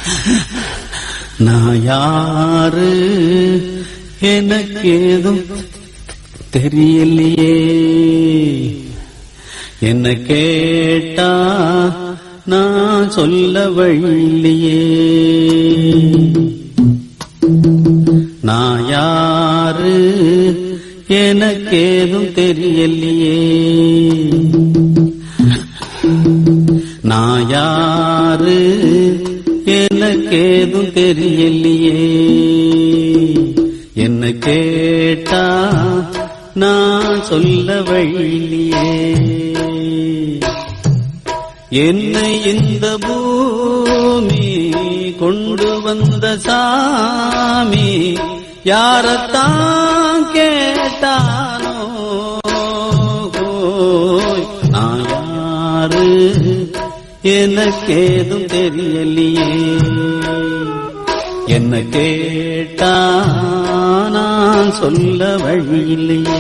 நான் யாரு எனக்கு ஏதும் தெரியலையே என்ன கேட்டா நான் சொல்ல வழியிலையே நான் யாரு எனக்கு ஏதும் தெரியலையே நான் யாரு எனக்கு ஏதும் தெரியலையே என்ன கேட்டா நான் சொல்ல வழியிலையே என்னை இந்த பூமி கொண்டு வந்த சாமி யாரத்தான் கேட்டானோ ஓய், நான் யாரு எனக்கேதும் தெரியலையே என்ன கேட்டா நான் சொல்ல வழியில்லையே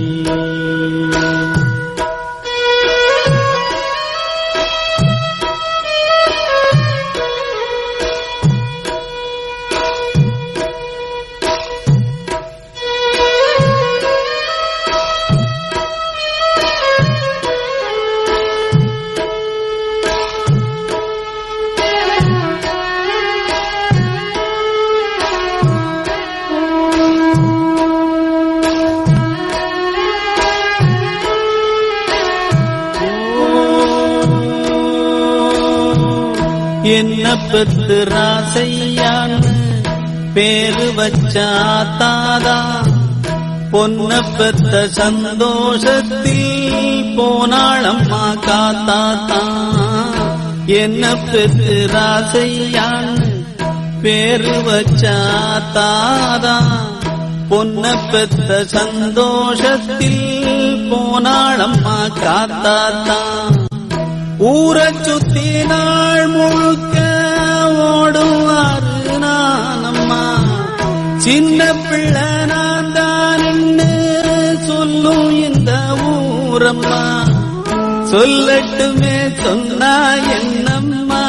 என்ன பெத்து ராசையான்னு பேரு வச்சா தாதா பொன்ன பெத்த சந்தோஷத்தில் போனாளம்மா காத்தாத்தா என்ன பெத்து ராசையான்னு பேரு வச்சா தாதா பொன்ன பெத்த சந்தோஷத்தில் போனாளம்மா காத்தாத்தா ஊரச் சுத்தி நாள் முழுக்க ஓடுவாரு நானம்மா சின்ன பிள்ளை நான் தான் சொல்லும் இந்த ஊரம்மா சொல்லட்டுமே சொன்னா என்னம்மா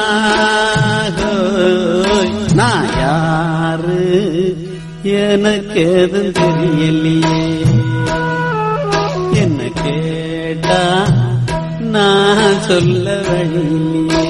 ஹோய், நான் யாரு எனக்கு எதுவும் தெரியலையே என்ன கேட்டா நான் சொல்ல வழியிலே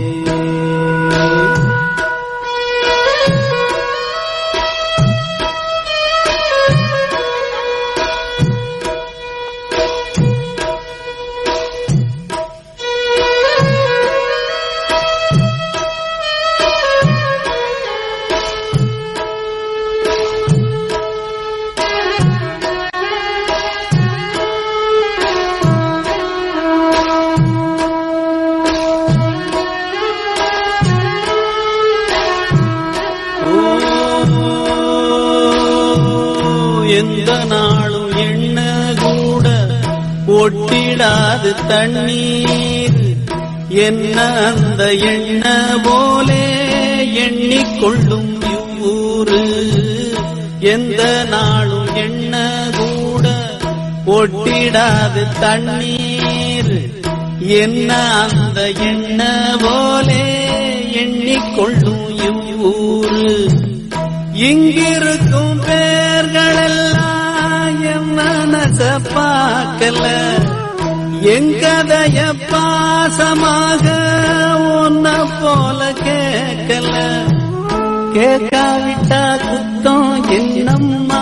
எந்த நாளும் எண்ண கூட ஒட்டிடாது தண்ணீர் என்ன அந்த எண்ண போலே எண்ணிக்கொள்ளும் இவ்வூரு எந்த நாளும் எண்ண கூட ஒட்டிடாது தண்ணீர் என்ன அந்த எண்ண போலே எண்ணிக்கொள்ளும் இவ்வூரு இங்கிருக்கும் பேர்களெல்லாம் என் மனச பார்க்கல எங்கதைய பாசமாக உன்ன போல கேட்கல கேட்காவிட்டா குத்தம் என்னம்மா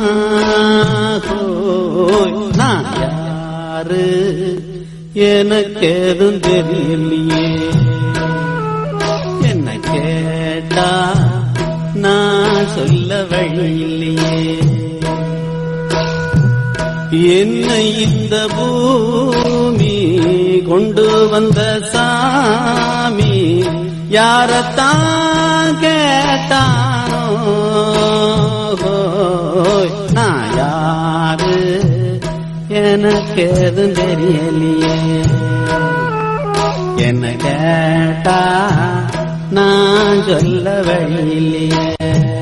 ஹோய், நான் யாரு எனக்கு எதுவும் தெரியலையே என்ன கேட்டா நான் சொல்ல வழியில்லையே என்னை இந்த பூமி கொண்டு வந்த சாமி யாரத்தான் கேட்டானோ ஹோய், நான் யாரு எனக்கு எதுவும் தெரியலையே என்ன கேட்டா நான் சொல்ல வழியில்லையே